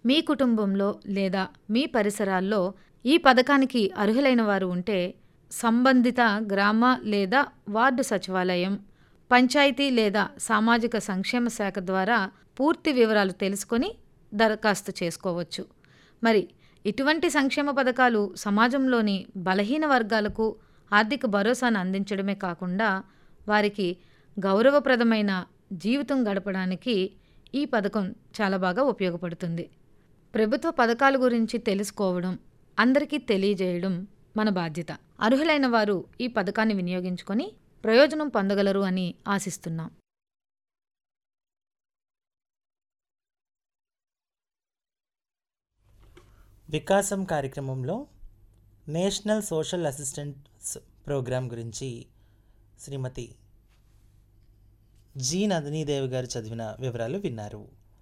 మీ కుటుంబంలో లేదా మీ పరిసరాల్లో ఈ పథకానికి అర్హులైన వారు ఉంటే సంబంధిత గ్రామ లేదా వార్డు సచివాలయం పంచాయతీ లేదా సామాజిక సంక్షేమ శాఖ ద్వారా పూర్తి వివరాలు తెలుసుకొని దరఖాస్తు చేసుకోవచ్చు మరి ఇటువంటి సంక్షేమ పథకాలు సమాజంలోని బలహీన వర్గాలకు ఆర్థిక భరోసాను అందించడమే కాకుండా వారికి గౌరవప్రదమైన జీవితం గడపడానికి ఈ పథకం చాలా బాగా ఉపయోగపడుతుంది ప్రభుత్వ పథకాల గురించి తెలుసుకోవడం అందరికీ తెలియజేయడం మన బాధ్యత అర్హులైన వారు ఈ పథకాన్ని వినియోగించుకొని ప్రయోజనం పొందగలరు అని ఆశిస్తున్నాం వికాసం కార్యక్రమంలో నేషనల్ సోషల్ అసిస్టెంట్స్ ప్రోగ్రాం గురించి శ్రీమతి జి నందినీదేవి గారు చదివిన వివరాలు విన్నారు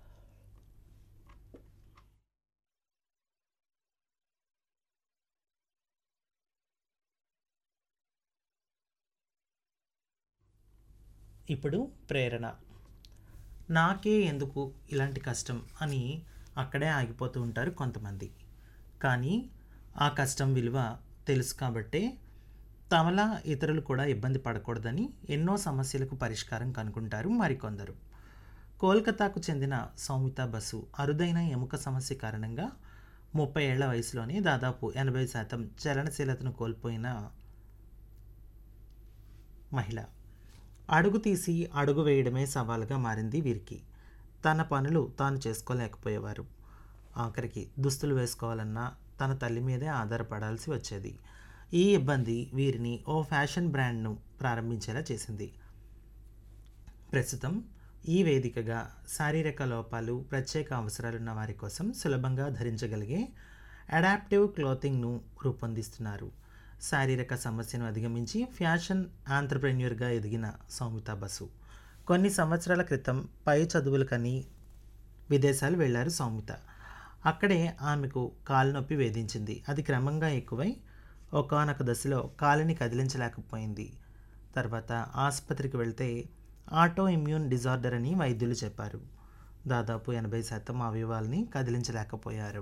ఇప్పుడు ప్రేరణ నాకే ఎందుకు ఇలాంటి కష్టం అని అక్కడే ఆగిపోతూ ఉంటారు కొంతమంది కానీ ఆ కష్టం విలువ తెలుసు కాబట్టే తమలా ఇతరులు కూడా ఇబ్బంది పడకూడదని ఎన్నో సమస్యలకు పరిష్కారం కనుక్కుంటారు మరికొందరు కోల్కతాకు చెందిన సౌమిత బసు అరుదైన ఎముక సమస్య కారణంగా ముప్పై ఏళ్ల వయసులోనే దాదాపు ఎనభై శాతం చలనశీలతను కోల్పోయిన మహిళ అడుగు తీసి అడుగు వేయడమే సవాలుగా మారింది వీరికి తన పనులు తాను చేసుకోలేకపోయేవారు ఆఖరికి దుస్తులు వేసుకోవాలన్నా తన తల్లి మీదే ఆధారపడాల్సి వచ్చేది ఈ ఇబ్బంది వీరిని ఓ ఫ్యాషన్ బ్రాండ్ను ప్రారంభించేలా చేసింది ప్రస్తుతం ఈ వేదికగా శారీరక లోపాలు ప్రత్యేక అవసరాలున్న వారి కోసం సులభంగా ధరించగలిగే అడాప్టివ్ క్లోతింగ్ను రూపొందిస్తున్నారు శారీరక సమస్యను అధిగమించి ఫ్యాషన్ ఆంటర్ప్రెన్యూర్గా ఎదిగిన సౌమిత బసు కొన్ని సంవత్సరాల క్రితం పై చదువులకని విదేశాలు వెళ్ళారు సౌమిత అక్కడే ఆమెకు కాలు నొప్పి వేధించింది అది క్రమంగా ఎక్కువై ఒకనొక దశలో కాలుని కదిలించలేకపోయింది తర్వాత ఆసుపత్రికి వెళ్తే ఆటో ఇమ్యూన్ డిజార్డర్ అని వైద్యులు చెప్పారు దాదాపు ఎనభై శాతం అవయవాల్ని కదిలించలేకపోయారు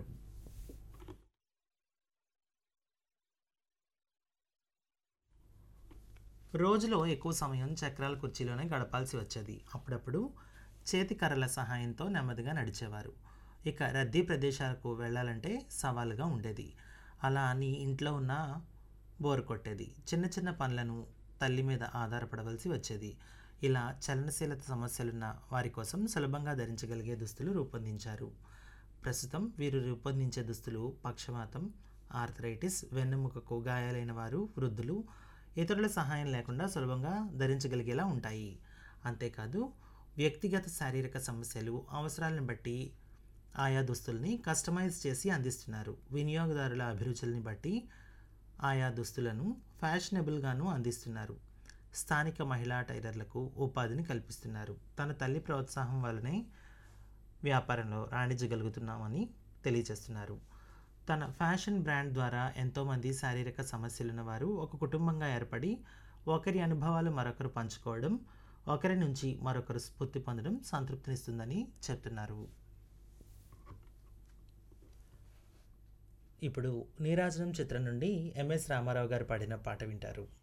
రోజులో ఎక్కువ సమయం చక్రాల కుర్చీలోనే గడపాల్సి వచ్చేది అప్పుడప్పుడు చేతి కర్రల సహాయంతో నెమ్మదిగా నడిచేవారు ఇక రద్దీ ప్రదేశాలకు వెళ్ళాలంటే సవాలుగా ఉండేది అలా అని ఇంట్లో ఉన్న బోరు కొట్టేది చిన్న చిన్న పనులను తల్లి మీద ఆధారపడవలసి వచ్చేది ఇలా చలనశీలత సమస్యలున్న వారి కోసం సులభంగా ధరించగలిగే దుస్తులు రూపొందించారు ప్రస్తుతం వీరు రూపొందించే దుస్తులు పక్షవాతం ఆర్థరైటిస్ వెన్నెముకకు గాయాలైన వారు వృద్ధులు ఇతరుల సహాయం లేకుండా సులభంగా ధరించగలిగేలా ఉంటాయి అంతేకాదు వ్యక్తిగత శారీరక సమస్యలు అవసరాలను బట్టి ఆయా దుస్తుల్ని కస్టమైజ్ చేసి అందిస్తున్నారు వినియోగదారుల అభిరుచుల్ని బట్టి ఆయా దుస్తులను ఫ్యాషనబుల్గాను అందిస్తున్నారు స్థానిక మహిళా టైలర్లకు ఉపాధిని కల్పిస్తున్నారు తన తల్లి ప్రోత్సాహం వల్లనే వ్యాపారంలో రాణించగలుగుతున్నామని తెలియజేస్తున్నారు తన ఫ్యాషన్ బ్రాండ్ ద్వారా ఎంతోమంది శారీరక సమస్యలున్న వారు ఒక కుటుంబంగా ఏర్పడి ఒకరి అనుభవాలు మరొకరు పంచుకోవడం ఒకరి నుంచి మరొకరు స్ఫూర్తి పొందడం సంతృప్తినిస్తుందని చెప్తున్నారు ఇప్పుడు నీరాజనం చిత్రం నుండి ఎంఎస్ రామారావు గారు పాడిన పాట వింటారు